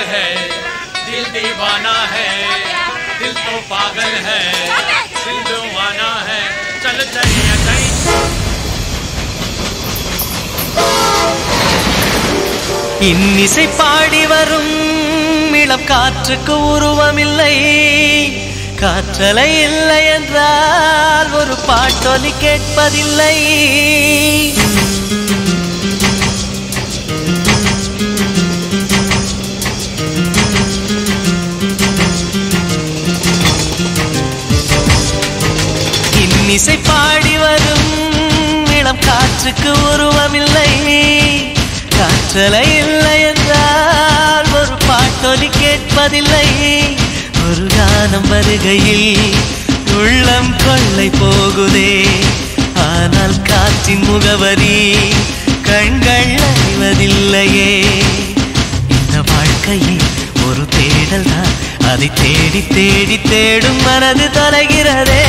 है दिल दीवाना है दिल तो पागल है दिल दीवाना है चल चलिए चलिए இன்னிசை பாடி வரும் இளம் காற்றுக்கு உருவமில்லை காற்றலை இல்லை என்றால் ஒரு பாட்டொலி கேட்பதில்லை இன்னிசை பாடி வரும் இளம் காற்றுக்கு உருவமில்லை காற்றலை இல்லை என்றால் ஒரு பாட்டொலி கேட்பதில்லை ஒரு கானம் வருகையில் உள்ளம் கொள்ளை போகுதே ஆனால் காற்றின் முகவரி கண்கள் அறிவதில்லையே இந்த வாழ்க்கையே ஒரு தேடல் தான் அதை தேடி தேடி தேடும் மனது தொலைகிறதே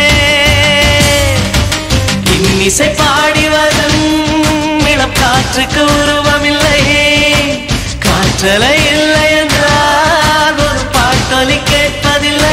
இன்னிசை பாடி வரும் இளம் காற்றுக்கு உருவமில்லை காற்றலை இல்லை என்றால் ஒரு பாட்டொலி கேட்பதில்லை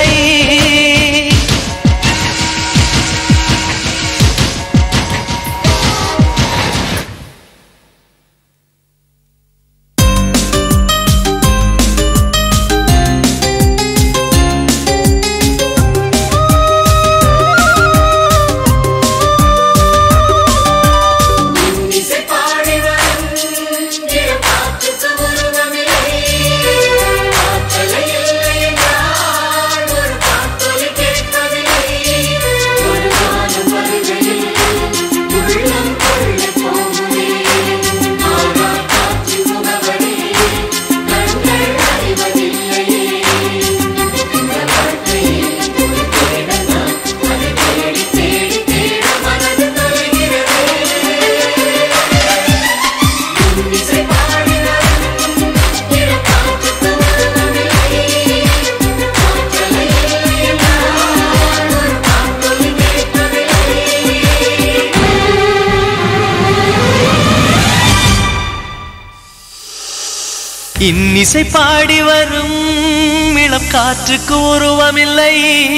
இன்னிசை பாடி வரும் இளம் காற்றுக்கு உருவமில்லை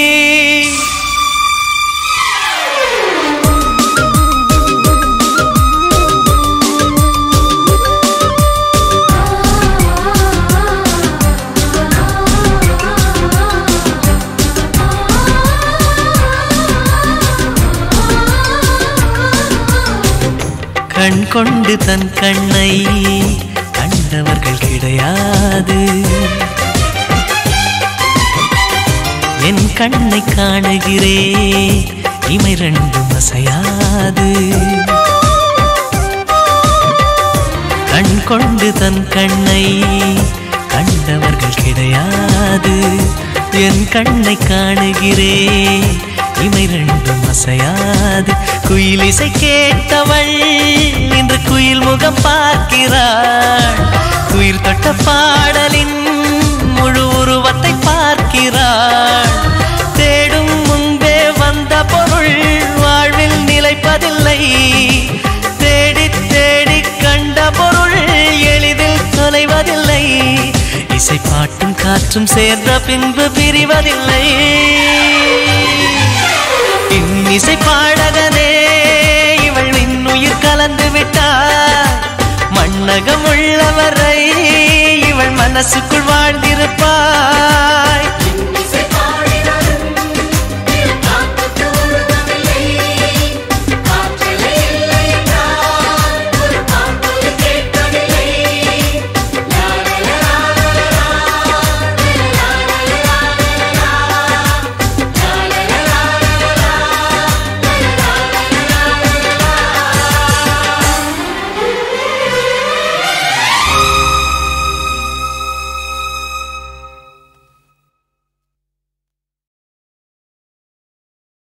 கண் கொண்டு தன் கண்ணை கண்டவர்கள் கிடையாது என் கண்ணை காணுகிறே இமை ரெண்டும் அசையாது கண் கொண்டு தன் கண்ணை கண்டவர்கள் கிடையாது என் கண்ணை காணுகிறே இமை ரெண்டும் அசையாது குயிலிசை கேட்டவள் இன்று குயில் முகம் பார்க்கிறாள் குயில் தொட்ட பாடலின் முழு உருவத்தை பார்க்கிறாள் தேடும் முன்பே வந்த பொருள் வாழ்வில் நிலைப்பதில்லை தேடி தேடி கண்ட பொருள் எளிதில் தொலைவதில்லை இசை பாட்டும் காற்றும் சேர்ந்த பின்பு பிரிவதில்லை இன்னிசை பாடகனே இவள் இன்னுயிர் கலந்து விட்டார் மண்ணகம் உள்ளவரை இவள் மனசுக்குள் வாழ்ந்திருப்பார்